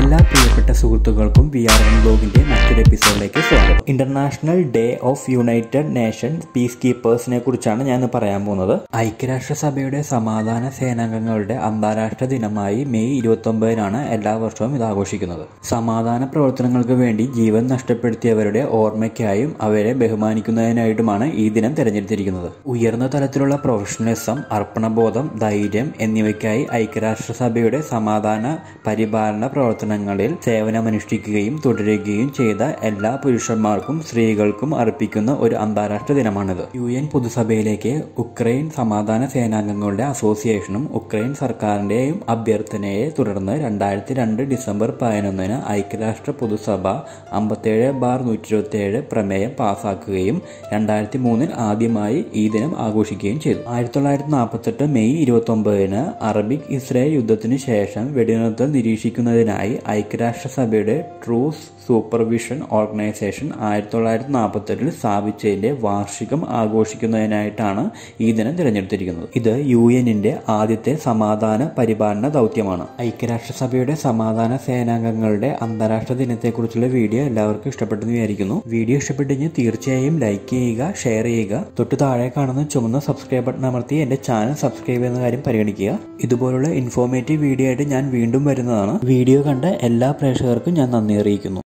എല്ലാ പ്രിയപ്പെട്ട സുഹൃത്തുക്കൾക്കും വി ആർ എൻ ബ്ലോഗിന്റെ മറ്റൊരു എപ്പിസോഡിലേക്ക് സ്വാഗതം international day of united nation peace കീപ്പേഴ്സിനെ കുറിച്ചാണ് ഞാൻ ഇന്ന് പറയാൻ പോകുന്നത് ഐക്യരാഷ്ട്രസഭയുടെ സമാധാന സേനാംഗങ്ങളുടെ അന്താരാഷ്ട്ര ദിനമായി മെയ് ഇരുപത്തി ഒമ്പതിനാണ് എല്ലാ വർഷവും ഇത് ആഘോഷിക്കുന്നത് സമാധാന പ്രവർത്തനങ്ങൾക്ക് വേണ്ടി ജീവൻ നഷ്ടപ്പെടുത്തിയവരുടെ ഓർമ്മയ്ക്കായും അവരെ ബഹുമാനിക്കുന്നതിനായിട്ടുമാണ് ഈ ദിനം തിരഞ്ഞെടുത്തിരിക്കുന്നത് ഉയർന്ന തലത്തിലുള്ള പ്രൊഫഷണലിസം അർപ്പണബോധം ധൈര്യം എന്നിവയ്ക്കായി ഐക്യരാഷ്ട്രസഭയുടെ സമാധാന പരിപാലന പ്രവർത്തനങ്ങളിൽ സേവനമനുഷ്ഠിക്കുകയും തുടരുകയും ചെയ്ത എല്ലാ പുരുഷന്മാർക്കും സ്ത്രീകൾക്കും അർപ്പിക്കുന്ന ഒരു അന്താരാഷ്ട്ര ദിനമാണിത് യു എൻ പൊതുസഭയിലേക്ക് ഉക്രൈൻ സമാധാന സേനാംഗങ്ങളുടെ അസോസിയേഷനും ഉക്രൈൻ സർക്കാരിന്റെയും അഭ്യർത്ഥനയെ തുടർന്ന് രണ്ടായിരത്തി രണ്ട് ഡിസംബർ പതിനൊന്നിന് ഐക്യരാഷ്ട്ര പൊതുസഭ അമ്പത്തേഴ് ബാർ നൂറ്റി ഇരുപത്തിയേഴ് പ്രമേയം പാസാക്കുകയും രണ്ടായിരത്തി മൂന്നിൽ ആദ്യമായി ഈ ദിനം ആഘോഷിക്കുകയും ചെയ്തു ആയിരത്തി തൊള്ളായിരത്തി നാൽപ്പത്തെട്ട് മെയ് ഇരുപത്തി ഒമ്പതിന് അറബിക് ഇസ്രായേൽ യുദ്ധത്തിന് ശേഷം വെടിനിർത്തൽ നിരീക്ഷിക്കുന്നതിനായി ഐക്യരാഷ്ട്രസഭയുടെ ട്രൂസ് സൂപ്പർവിഷൻ ഓർഗനൈസേഷൻ ആയിരത്തി തൊള്ളായിരത്തി നാൽപ്പത്തെട്ടിൽ സ്ഥാപിച്ചതിന്റെ വാർഷികം ആഘോഷിക്കുന്നതിനായിട്ടാണ് ഈ ദിനം തിരഞ്ഞെടുത്തിരിക്കുന്നത് ഇത് യു എന്നിന്റെ ആദ്യത്തെ സമാധാന പരിപാലന ദൗത്യമാണ് ഐക്യരാഷ്ട്രസഭയുടെ സമാധാന സേനാംഗങ്ങളുടെ അന്താരാഷ്ട്ര ദിനത്തെക്കുറിച്ചുള്ള വീഡിയോ എല്ലാവർക്കും ഇഷ്ടപ്പെട്ടെന്ന് വിചാരിക്കുന്നു വീഡിയോ ഇഷ്ടപ്പെട്ടെങ്കിൽ തീർച്ചയായും ലൈക്ക് ചെയ്യുക ഷെയർ ചെയ്യുക തൊട്ട് താഴെ കാണുന്ന ചുമന്ന സബ്സ്ക്രൈബ് ബട്ടൺ അമർത്തി എന്റെ ചാനൽ സബ്സ്ക്രൈബ് ചെയ്യുന്ന കാര്യം പരിഗണിക്കുക ഇതുപോലുള്ള ഇൻഫോർമേറ്റീവ് വീഡിയോ ആയിട്ട് ഞാൻ വീണ്ടും വരുന്നതാണ് വീഡിയോ കണ്ട എല്ലാ പ്രേക്ഷകർക്കും ഞാൻ നന്ദി അറിയിക്കുന്നു